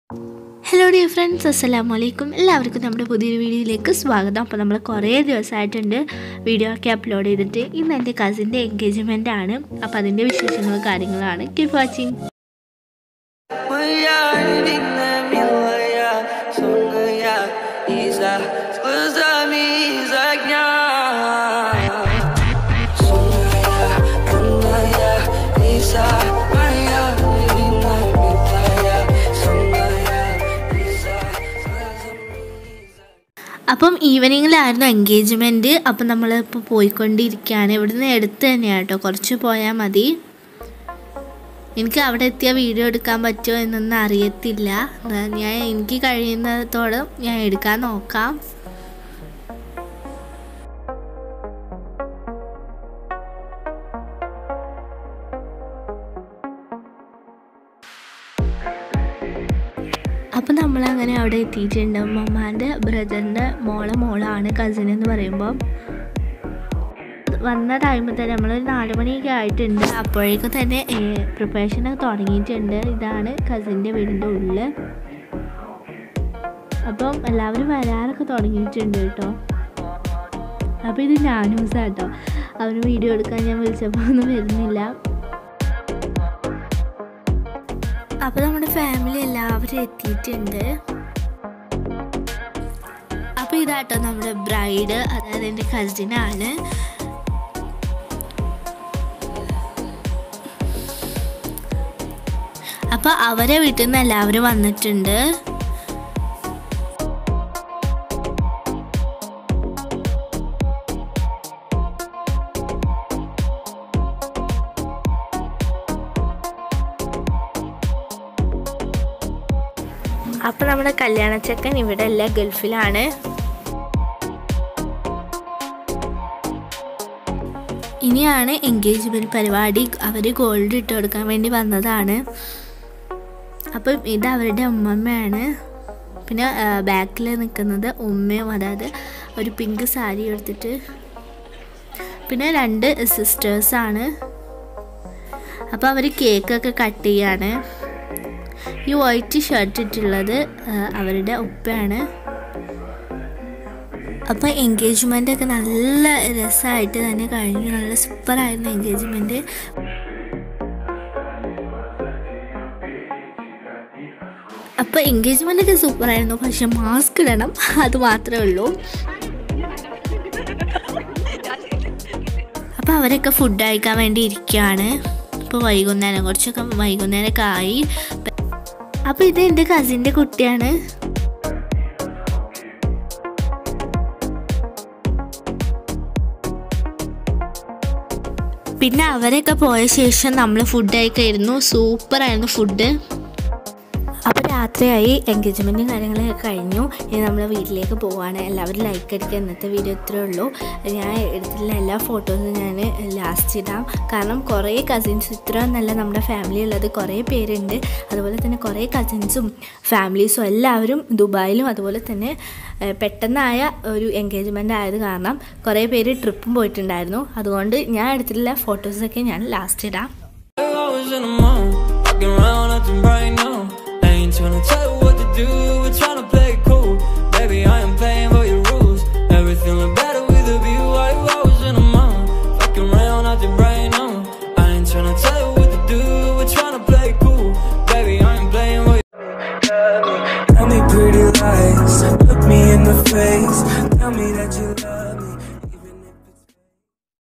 Hello dear friends അസ്സലാമു അലൈക്കും എല്ലാവർക്കും നമ്മുടെ പുതിയൊരു വീഡിയോയിലേക്ക് സ്വാഗതം അപ്പോൾ നമ്മൾ കുറേ ദിവസമായിട്ടുണ്ട് വീഡിയോ ഒക്കെ അപ്ലോഡ് ചെയ്തിട്ട് ഇന്ന് എൻ്റെ കസിൻ്റെ എൻഗേജ്മെൻ്റ് ആണ് അപ്പോൾ അതിൻ്റെ വിശേഷങ്ങളും കാര്യങ്ങളാണ് കീപ് വാച്ചിങ് моя невинная, милая, сонная Иза с глазами из огня Сонная, умная Иза, моя невинная, милая, сонная Иза с глазами из അപ്പം ഈവനിങ്ങിലായിരുന്നു എൻഗേജ്മെൻറ്റ് അപ്പം നമ്മളിപ്പോൾ പോയിക്കൊണ്ടിരിക്കുകയാണ് ഇവിടുന്ന് എടുത്ത് തന്നെയാണ് കേട്ടോ കുറച്ച് പോയാൽ മതി എനിക്ക് അവിടെ എത്തിയ വീഡിയോ എടുക്കാൻ പറ്റുമോ എന്നൊന്നും അറിയത്തില്ല എന്നാ ഞാൻ എനിക്ക് കഴിയുന്നതോടെ ഞാൻ എടുക്കാൻ നോക്കാം അപ്പം നമ്മളങ്ങനെ അവിടെ എത്തിയിട്ടുണ്ട് മമ്മാൻ്റെ ബ്രദറിൻ്റെ മോളെ മോളാണ് കസിൻ എന്ന് പറയുമ്പോൾ വന്ന ടൈമിൽ തന്നെ നമ്മളൊരു നാല് മണിയൊക്കെ ആയിട്ടുണ്ട് അപ്പോഴേക്കും തന്നെ പ്രിപ്പറേഷനൊക്കെ തുടങ്ങിയിട്ടുണ്ട് ഇതാണ് കസിൻ്റെ വീടിൻ്റെ ഉള്ളിൽ അപ്പം എല്ലാവരും വരാറൊക്കെ തുടങ്ങിയിട്ടുണ്ട് കേട്ടോ അപ്പോൾ ഇത് ഞാനൂസാണ് കേട്ടോ അവന് വീഡിയോ എടുക്കാൻ ഞാൻ വിളിച്ചപ്പോൾ ഒന്നും വരുന്നില്ല അപ്പോൾ നമ്മുടെ ഫാമിലി എല്ലാവരും എത്തിയിട്ടുണ്ട് അപ്പോൾ ഇതാട്ടോ നമ്മുടെ ബ്രൈഡ് അതായത് എൻ്റെ കസിനാണ് അപ്പോൾ അവരെ വീട്ടിൽ നിന്ന് എല്ലാവരും വന്നിട്ടുണ്ട് അപ്പോൾ നമ്മുടെ കല്യാണച്ചക്കൻ ഇവിടെ അല്ല ഗൾഫിലാണ് ഇനിയാണ് എൻഗേജ്മെൻറ്റ് പരിപാടി അവർ ഗോൾഡ് ഇട്ട് കൊടുക്കാൻ വേണ്ടി വന്നതാണ് അപ്പം ഇത് അവരുടെ ഉമ്മമ്മയാണ് പിന്നെ ബാക്കിൽ നിൽക്കുന്നത് ഉമ്മയും അതായത് ഒരു പിങ്ക് സാരി എടുത്തിട്ട് പിന്നെ രണ്ട് സിസ്റ്റേഴ്സാണ് അപ്പോൾ അവർ കേക്കൊക്കെ കട്ട് ചെയ്യാണ് ഈ വൈറ്റ് ഷർട്ട് ഇട്ടുള്ളത് ആ, അവരുടെ ഉപ്പയാണ് അപ്പോൾ എൻഗേജ്മെൻ്റ് ഒക്കെ നല്ല രസമായിട്ട് തന്നെ കഴിഞ്ഞു നല്ല സൂപ്പറായിരുന്നു എൻഗേജ്മെൻറ്റ് അപ്പോൾ എൻഗേജ്മെൻ്റ് ഒക്കെ സൂപ്പറായിരുന്നു പക്ഷെ മാസ്ക് ഇടണം അത് മാത്രമേ ഉള്ളൂ അപ്പോൾ അവരൊക്കെ ഫുഡ് കഴിക്കാൻ വേണ്ടി ഇരിക്കുകയാണ് ഇപ്പോൾ വൈകുന്നേരം കുറച്ചൊക്കെ വൈകുന്നേരമൊക്കെ ആയി അപ്പോൾ ഇത് എൻ്റെ കസിൻ്റെ കുട്ടിയാണ് പിന്നെ അവരൊക്കെ പോയ ശേഷം നമ്മൾ ഫുഡ് കഴിക്കായിരുന്നു സൂപ്പറായിരുന്നു ഫുഡ് അപ്പോൾ രാത്രിയായി എൻഗേജ്മെൻറ്റും കാര്യങ്ങളൊക്കെ കഴിഞ്ഞു ഇനി നമ്മൾ വീട്ടിലേക്ക് പോവാണ് എല്ലാവരും ലൈക്ക് അടിക്കുക ഇന്നത്തെ വീഡിയോ ഇത്രേ ഉള്ളൂ ഞാൻ എടുത്തിട്ടുള്ള എല്ലാ ഫോട്ടോസും ഞാൻ ലാസ്റ്റ് ഇടാം കാരണം കുറേ കസിൻസ് ഇത്ര നല്ല നമ്മുടെ ഫാമിലി ഉള്ളത് കുറേ പേരുണ്ട് അതുപോലെ തന്നെ കുറേ കസിൻസും ഫാമിലീസും എല്ലാവരും ദുബായിലും അതുപോലെ തന്നെ ഏഹ്, പെട്ടെന്നായ ഒരു എൻഗേജ്മെൻ്റ് ആയത് കാരണം കുറേ പേര് ട്രിപ്പും പോയിട്ടുണ്ടായിരുന്നു അതുകൊണ്ട് ഞാൻ എടുത്തിട്ടുള്ള ഫോട്ടോസൊക്കെ ഞാൻ ലാസ്റ്റ് ഇടാം I was in the mall, walking around acting right now. I ain't tryna tell you what to do, we're tryna play it cool. Baby, I am playing by your rules. Everything look better with a view. I, I was in the mall, walking around acting right now. I ain't tryna tell you what to do, we're tryna play it cool. Baby, I am playing by Tell me pretty lies, look me in the face. Tell me that you love me.